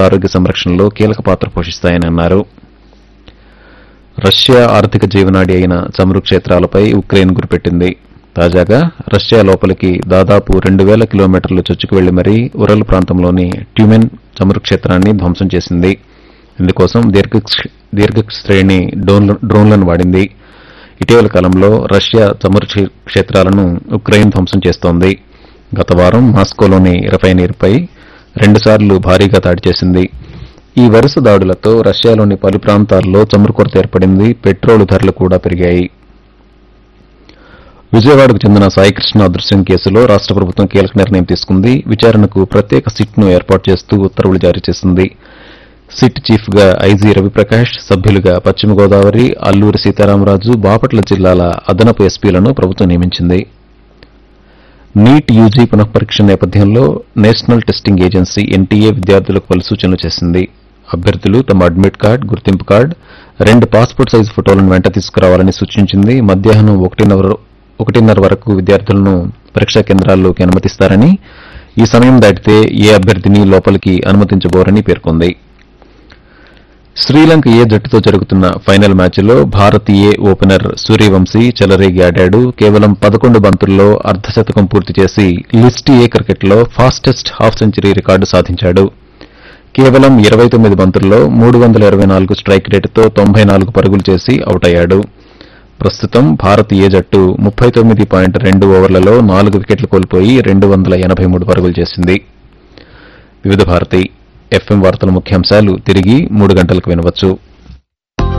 ఆరోగ్య సంరక్షణలో కీలక పాత్ర పోషిస్తాయని అన్నారు రష్యా ఆర్థిక జీవనాడి అయిన చమురు క్షేత్రాలపై ఉక్రెయిన్ గురిపెట్టింది తాజాగా రష్యా లోపలికి దాదాపు రెండు వేల కిలోమీటర్లు చొచ్చుకు వెళ్లి మరీ ఉరల్ ప్రాంతంలోని ట్యూమెన్ చమురు క్షేత్రాన్ని ధ్వంసం చేసింది ఇందుకోసం దీర్ఘ దీర్ఘ శ్రేణి డ్రోన్ల- డ్రోన్లను వాడింది ఇటీవల కాలంలో రష్యా చమురు క్షే- క్షేత్రాలను ఉక్రెయిన్ ధ్వంసం చేస్తోంది గత వారం మాస్కోలోని రిఫైనరీపై రెండుసార్లు భారీగా దాడి చేసింది ఈ వరుస దాడులతో రష్యాలోని పలు ప్రాంతాల్లో చమురు కొరత ఏర్పడింది పెట్రోలు ధరలు కూడా పెరిగాయి విజయవాడకు చెందిన సాయికృష్ణ అదృశ్యం కేసులో రాష్ట ప్రభుత్వం కీలక నిర్ణయం తీసుకుంది విచారణకు ప్రత్యేక సిట్ను ఏర్పాటు చేస్తూ ఉత్తర్వులు జారీ చేసింది సిట్ చీఫ్ గా ఐజీ రవిప్రకాష్ సభ్యులుగా పశ్చిమ గోదావరి అల్లూరి సీతారామరాజు బాపట్ల జిల్లాల అదనపు ఎస్పీలను ప్రభుత్వం నియమించింది నీట్ యూజీ పునఃపరీక్ష నేపథ్యంలో నేషనల్ టెస్టింగ్ ఏజెన్సీ ఎన్టీఏ విద్యార్థులకు పలు సూచనలు చేసింది అభ్యర్థులు తమ అడ్మిట్ కార్డు గుర్తింపు కార్డు రెండు పాస్పోర్ట్ సైజు ఫోటోలను వెంట తీసుకురావాలని సూచించింది మధ్యాహ్నం ఒకటిన్నర ఒకటిన్నర వరకు విద్యార్థులను పరీక్షా కేంద్రాల్లోకి అనుమతిస్తారని ఈ సమయం దాటితే ఏ అభ్యర్థిని లోపలికి అనుమతించబోరని పేర్కొంది శ్రీలంక ఏ జట్టుతో జరుగుతున్న ఫైనల్ మ్యాచ్లో భారత్ ఏ ఓపెనర్ సూర్యవంశీ చెలరేగి ఆడాడు కేవలం పదకొండు బంతుల్లో అర్ధశతకం పూర్తి చేసి లిస్ట్ ఏ క్రికెట్లో ఫాస్టెస్ట్ హాఫ్ సెంచరీ రికార్డు సాధించాడు కేవలం ఇరవై తొమ్మిది బంతుల్లో మూడు వందల ఇరవై నాలుగు స్ట్రైక్ రేటుతో తొంభై నాలుగు పరుగులు చేసి అవుట్ అయ్యాడు ప్రస్తుతం భారత్ ఏ జట్టు ముప్పై తొమ్మిది పాయింట్ రెండు ఓవర్లలో నాలుగు వికెట్లు కోల్పోయి రెండు వందల ఎనభై మూడు పరుగులు చేసింది వివిధ భారతి ఎఫ్ఎం వార్తల ముఖ్యాంశాలు తిరిగి మూడు గంటలకు వినవచ్చు